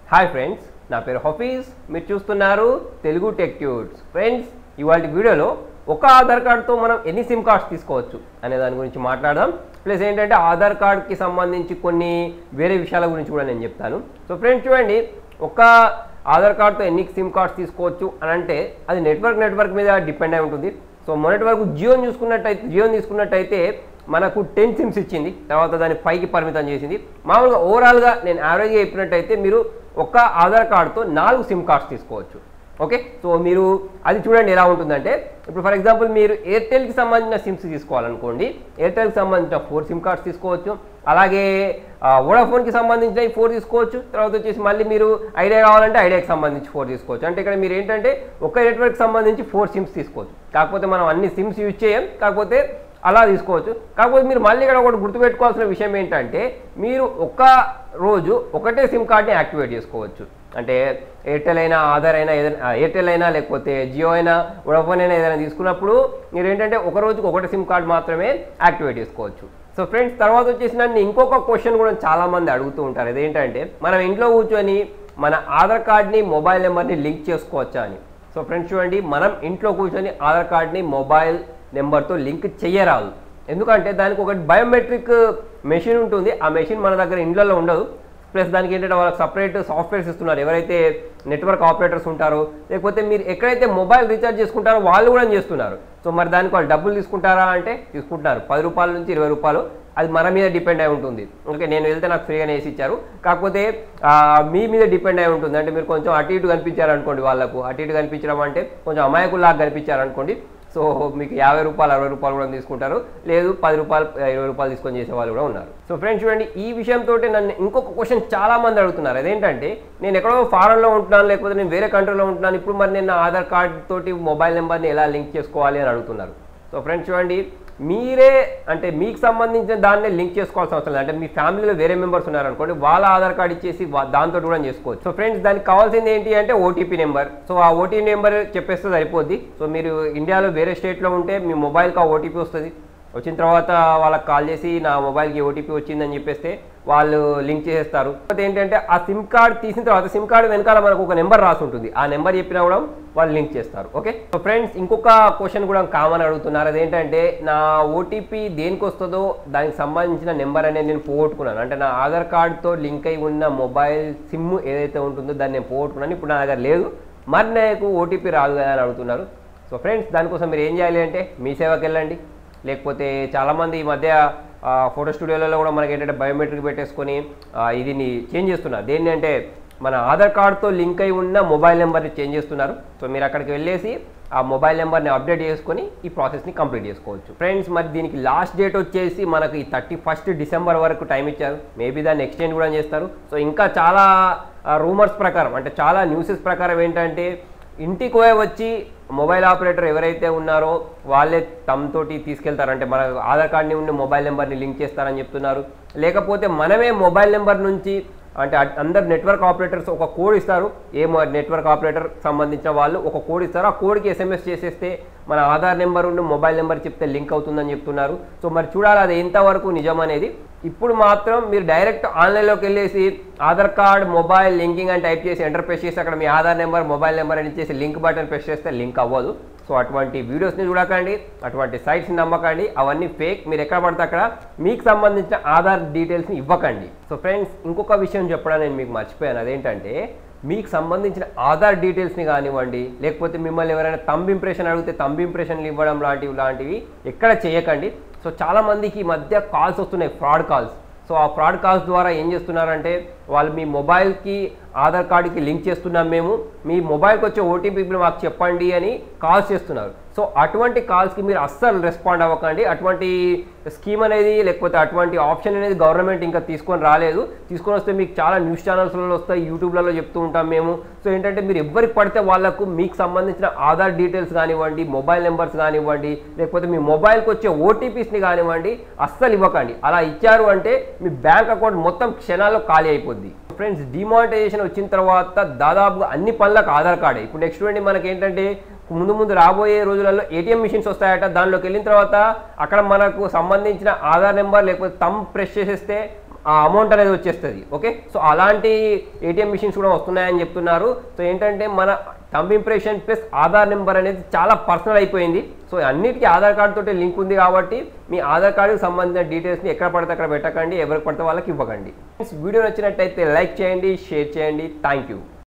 hi friends నా పేరు హఫీజ్ మీరు చూస్తున్నారు తెలుగు టెక్ ట్యూట్స్ ఫ్రెండ్స్ ఇవాళ వీడియోలో ఒక ఆధార్ కార్డ్తో మనం ఎన్ని సిమ్ కార్డ్స్ తీసుకోవచ్చు అనే దాని గురించి మాట్లాడదాం ప్లస్ ఏంటంటే ఆధార్ కార్డ్కి సంబంధించి కొన్ని వేరే విషయాల గురించి కూడా నేను చెప్తాను సో ఫ్రెండ్స్ చూడండి ఒక ఆధార్ కార్డ్తో ఎన్ని సిమ్ కార్డ్స్ తీసుకోవచ్చు అని అంటే అది నెట్వర్క్ నెట్వర్క్ మీద డిపెండ్ అయి ఉంటుంది సో మొన్నటి వరకు జియోని చూసుకున్నట్టయితే జియోని తీసుకున్నట్టయితే మనకు టెన్ సిమ్స్ ఇచ్చింది తర్వాత దాన్ని పైకి పరిమితం చేసింది మామూలుగా ఓవరాల్గా నేను యావరేజ్గా చెప్పినట్టయితే మీరు ఒక్క ఆధార్ కార్డుతో నాలుగు సిమ్ కార్డ్స్ తీసుకోవచ్చు ఓకే సో మీరు అది చూడండి ఎలా ఉంటుందంటే ఇప్పుడు ఫర్ ఎగ్జాంపుల్ మీరు ఎయిర్టెల్కి సంబంధించిన సిమ్స్ తీసుకోవాలనుకోండి ఎయిర్టెల్కి సంబంధించిన ఫోర్ సిమ్ కార్డ్స్ తీసుకోవచ్చు అలాగే వోడాఫోన్కి సంబంధించిన ఫోర్ తీసుకోవచ్చు తర్వాత వచ్చేసి మళ్ళీ మీరు ఐడియా కావాలంటే ఐడియాకి సంబంధించి ఫోర్ తీసుకోవచ్చు అంటే ఇక్కడ మీరు ఏంటంటే ఒక నెట్వర్క్ సంబంధించి ఫోర్ సిమ్స్ తీసుకోవచ్చు కాకపోతే మనం అన్ని సిమ్స్ యూజ్ చేయం కాకపోతే అలా తీసుకోవచ్చు కాకపోతే మీరు మళ్ళీ ఇక్కడ ఒకటి గుర్తుపెట్టుకోవాల్సిన విషయం ఏంటంటే మీరు ఒక్క రోజు ఒకటే సిమ్ కార్డ్ని యాక్టివేట్ చేసుకోవచ్చు అంటే ఎయిర్టెల్ అయినా ఆధార్ అయినా ఏదైనా ఎయిర్టెల్ అయినా లేకపోతే జియో అయినా వోడాఫోన్ అయినా ఏదైనా తీసుకున్నప్పుడు మీరు ఏంటంటే ఒక రోజుకి ఒకటి సిమ్ కార్డ్ మాత్రమే యాక్టివేట్ చేసుకోవచ్చు సో ఫ్రెండ్స్ తర్వాత వచ్చేసి నన్ను ఇంకొక క్వశ్చన్ కూడా చాలా మంది అడుగుతూ ఉంటారు అదేంటంటే మనం ఇంట్లో కూర్చొని మన ఆధార్ కార్డ్ని మొబైల్ నెంబర్ని లింక్ చేసుకోవచ్చా అని సో ఫ్రెండ్స్ చూడండి మనం ఇంట్లో కూర్చొని ఆధార్ కార్డ్ని మొబైల్ నెంబర్తో లింక్ చేయరాదు ఎందుకంటే దానికి ఒక బయోమెట్రిక్ మెషిన్ ఉంటుంది ఆ మెషిన్ మన దగ్గర ఇండ్లలో ఉండదు ప్లస్ దానికి ఏంటంటే వాళ్ళకి సపరేట్ సాఫ్ట్వేర్స్ ఇస్తున్నారు ఎవరైతే నెట్వర్క్ ఆపరేటర్స్ ఉంటారో లేకపోతే మీరు ఎక్కడైతే మొబైల్ రీఛార్జ్ చేసుకుంటారో వాళ్ళు కూడా చేస్తున్నారు సో మరి దానికి వాళ్ళు డబ్బులు తీసుకుంటారా అంటే తీసుకుంటున్నారు పది రూపాయల నుంచి ఇరవై రూపాయలు అది మన మీద డిపెండ్ అయి ఉంటుంది ఓకే నేను వెళ్తే నాకు ఫ్రీగానే వేసి ఇచ్చారు కాకపోతే మీ మీద డిపెండ్ అయి ఉంటుంది అంటే మీరు కొంచెం అటు ఇటు కనిపించారనుకోండి వాళ్ళకు అటు ఇటు కనిపించడం అంటే కొంచెం అమాయకుల్లాగా కనిపించారనుకోండి సో మీకు యాభై రూపాయలు అరవై రూపాయలు కూడా తీసుకుంటారు లేదు పది రూపాయలు ఇరవై రూపాయలు తీసుకొని చేసే వాళ్ళు కూడా ఉన్నారు సో ఫ్రెండ్స్ చూడండి ఈ విషయంతో నన్ను ఇంకొక క్వశ్చన్ చాలా మంది అడుగుతున్నారు అదేంటంటే నేను ఎక్కడో ఫారెన్లో ఉంటున్నాను లేకపోతే నేను వేరే కంట్రీలో ఉంటున్నాను ఇప్పుడు మరి నేను ఆధార్ కార్డ్ తోటి మొబైల్ నెంబర్ని ఎలా లింక్ చేసుకోవాలి అని అడుగుతున్నారు సో ఫ్రెండ్స్ చూడండి మీరే అంటే మీకు సంబంధించిన దాన్ని లింక్ చేసుకోవాల్సిన అవసరం లేదు అంటే మీ ఫ్యామిలీలో వేరే మెంబర్స్ ఉన్నారనుకోండి వాళ్ళ ఆధార్ కార్డ్ ఇచ్చేసి దాంతో కూడా చేసుకోవచ్చు సో ఫ్రెండ్స్ దానికి కావాల్సింది ఏంటి అంటే ఓటీపీ నెంబర్ సో ఆ ఓటీపీ నెంబర్ చెప్పేస్తే సరిపోద్ది సో మీరు ఇండియాలో వేరే స్టేట్లో ఉంటే మీ మొబైల్కి ఆ ఓటీపీ వస్తుంది వచ్చిన తర్వాత వాళ్ళకి కాల్ చేసి నా మొబైల్కి ఓటీపీ వచ్చిందని చెప్పేస్తే వాళ్ళు లింక్ చేసేస్తారు తర్వాత ఏంటంటే ఆ సిమ్ కార్డ్ తీసిన తర్వాత సిమ్ కార్డ్ వెనకాల మనకు ఒక నెంబర్ రాసి ఉంటుంది ఆ నెంబర్ చెప్పినా కూడా వాళ్ళు లింక్ చేస్తారు ఓకే సో ఫ్రెండ్స్ ఇంకొక క్వశ్చన్ కూడా కామన్ అడుగుతున్నారు అదేంటంటే నా ఓటీపీ దేనికి వస్తుందో దానికి సంబంధించిన నెంబర్ అనేది నేను పోగొట్టుకున్నాను అంటే నా ఆధార్ కార్డ్తో లింక్ అయి ఉన్న మొబైల్ సిమ్ ఏదైతే ఉంటుందో దాన్ని నేను పోగొట్టుకున్నాను ఇప్పుడు నా దగ్గర లేదు మరి నాకు ఓటీపీ రాదు కదా అని అడుగుతున్నారు సో ఫ్రెండ్స్ దానికోసం మీరు ఏం చేయాలి అంటే మీ సేవకి వెళ్ళండి లేకపోతే చాలామంది ఈ మధ్య ఫోటో స్టూడియోలలో కూడా మనకి ఏంటంటే బయోమెట్రిక్ పెట్టేసుకొని ఇది చేంజ్ చేస్తున్నారు దేన్ని అంటే మన ఆధార్ కార్డ్తో లింక్ అయి ఉన్న మొబైల్ నెంబర్ని చేంజ్ చేస్తున్నారు సో మీరు అక్కడికి వెళ్ళేసి ఆ మొబైల్ నెంబర్ని అప్డేట్ చేసుకొని ఈ ప్రాసెస్ని కంప్లీట్ చేసుకోవచ్చు ఫ్రెండ్స్ మరి దీనికి లాస్ట్ డేట్ వచ్చేసి మనకి ఈ థర్టీ ఫస్ట్ డిసెంబర్ వరకు టైం ఇచ్చారు మేబీ దాన్ని ఎక్స్టెండ్ కూడా చేస్తారు సో ఇంకా చాలా రూమర్స్ ప్రకారం అంటే చాలా న్యూసెస్ ప్రకారం ఏంటంటే ఇంటికి పోయి వచ్చి మొబైల్ ఆపరేటర్ ఎవరైతే ఉన్నారో వాళ్ళే తమతోటి తీసుకెళ్తారు అంటే మన ఆధార్ కార్డ్ని ఉండి మొబైల్ నెంబర్ని లింక్ చేస్తారని చెప్తున్నారు లేకపోతే మనమే మొబైల్ నెంబర్ నుంచి అంటే అందరు నెట్వర్క్ ఆపరేటర్స్ ఒక కోడ్ ఇస్తారు ఏ నెట్వర్క్ ఆపరేటర్ సంబంధించిన వాళ్ళు ఒక కోడ్ ఇస్తారు ఆ కోడ్కి ఎస్ఎంఎస్ చేసేస్తే మన ఆధార్ నెంబర్ ఉండి మొబైల్ నెంబర్ చెప్తే లింక్ అవుతుందని చెప్తున్నారు సో మరి చూడాలి అది ఎంతవరకు నిజం అనేది ఇప్పుడు మాత్రం మీరు డైరెక్ట్ ఆన్లైన్లోకి వెళ్ళేసి ఆధార్ కార్డ్ మొబైల్ లింకింగ్ అని టైప్ చేసి ఎంటర్ ప్రెస్ చేసి అక్కడ మీ ఆధార్ నెంబర్ మొబైల్ నెంబర్ అని ఇచ్చేసి లింక్ బటన్ ప్రెస్ చేస్తే లింక్ అవ్వదు సో అటువంటి వీడియోస్ని చూడకండి అటువంటి సైట్స్ని నమ్మకండి అవన్నీ ఫేక్ మీరు ఎక్కడ పడితే అక్కడ మీకు సంబంధించిన ఆధార్ డీటెయిల్స్ని ఇవ్వకండి సో ఫ్రెండ్స్ ఇంకొక విషయం చెప్పడం నేను మీకు మర్చిపోయాను అదేంటంటే మీకు సంబంధించిన ఆధార్ డీటెయిల్స్ని కానివ్వండి లేకపోతే మిమ్మల్ని ఎవరైనా తంబ్ ఇంప్రెషన్ అడిగితే తంబ్ ఇంప్రెషన్లు ఇవ్వడం లాంటివి లాంటివి ఎక్కడ చేయకండి సో చాలామందికి ఈ మధ్య కాల్స్ వస్తున్నాయి ఫ్రాడ్ కాల్స్ సో ఆ ఫ్రాడ్ కాల్స్ ద్వారా ఏం చేస్తున్నారంటే వాళ్ళు మీ మొబైల్కి ఆధార్ కార్డుకి లింక్ చేస్తున్నాం మేము మీ మొబైల్కి వచ్చే ఓటీపీ మాకు చెప్పండి అని కాల్స్ చేస్తున్నారు సో అటువంటి కాల్స్కి మీరు అస్సలు రెస్పాండ్ అవ్వకండి అటువంటి స్కీమ్ అనేది లేకపోతే అటువంటి ఆప్షన్ అనేది గవర్నమెంట్ ఇంకా తీసుకొని రాలేదు తీసుకొని వస్తే మీకు చాలా న్యూస్ ఛానల్స్లలో వస్తాయి యూట్యూబ్లలో చెప్తూ ఉంటాం మేము సో ఏంటంటే మీరు ఎవరికి పడితే వాళ్ళకు మీకు సంబంధించిన ఆధార్ డీటెయిల్స్ కానివ్వండి మొబైల్ నెంబర్స్ కానివ్వండి లేకపోతే మీ మొబైల్కి వచ్చే ఓటీపీస్ని కానివ్వండి అస్సలు ఇవ్వకండి అలా ఇచ్చారు అంటే మీ బ్యాంక్ అకౌంట్ మొత్తం క్షణాల్లో ఖాళీ అయిపోద్ది ఫ్రెండ్స్ డిమానిటైజేషన్ వచ్చిన తర్వాత దాదాపుగా అన్ని పనులకు ఆధార్ కార్డే ఇప్పుడు నెక్స్ట్ చూడండి మనకి ఏంటంటే ముందు ముందు రాబోయే రోజులలో ఏటీఎం మిషన్స్ వస్తాయట దానిలోకి వెళ్ళిన తర్వాత అక్కడ మనకు సంబంధించిన ఆధార్ నెంబర్ లేకపోతే తమ్ ప్రెస్ చేసేస్తే ఆ అమౌంట్ అనేది వచ్చేస్తుంది ఓకే సో అలాంటి ఏటీఎం మిషన్స్ కూడా వస్తున్నాయని చెప్తున్నారు సో ఏంటంటే మన thumb impression plus Aadhaar number అనేది చాలా పర్సనల్ అయిపోయింది సో అన్నిటికీ ఆధార్ కార్డు తోటి లింక్ ఉంది కాబట్టి మీ ఆధార్ కార్డుకి సంబంధించిన డీటెయిల్స్ని ఎక్కడ పడితే అక్కడ పెట్టకండి ఎవరికి పడితే వాళ్ళకి ఇవ్వకండి వీడియో నచ్చినట్టయితే లైక్ చేయండి షేర్ చేయండి థ్యాంక్ యూ